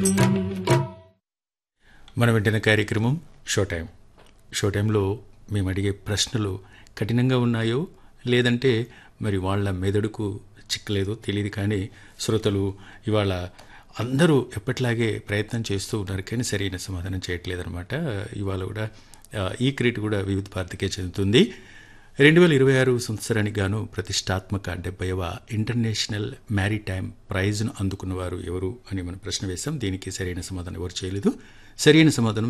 మనం వింటున్న కార్యక్రమం షో టైం షో టైంలో మేము అడిగే ప్రశ్నలు కఠినంగా ఉన్నాయో లేదంటే మరి వాళ్ళ మెదడుకు చిక్కలేదో తెలియదు కానీ శ్రోతలు ఇవాళ అందరూ ఎప్పటిలాగే ప్రయత్నం చేస్తూ ఉన్నారు కానీ సరైన సమాధానం చేయట్లేదన్నమాట ఇవాళ కూడా ఆ, ఈ క్రీట్ కూడా వివిధ భారతికే చెందుతుంది రెండు వేల ఇరవై ఆరు సంవత్సరానికి గాను ప్రతిష్టాత్మక డెబ్బైవ ఇంటర్నేషనల్ మ్యారీటైమ్ ప్రైజ్ను అందుకున్నవారు ఎవరు అని మనం ప్రశ్న వేశాం దీనికి సరైన సమాధానం ఎవరు చేయలేదు సరైన సమాధానం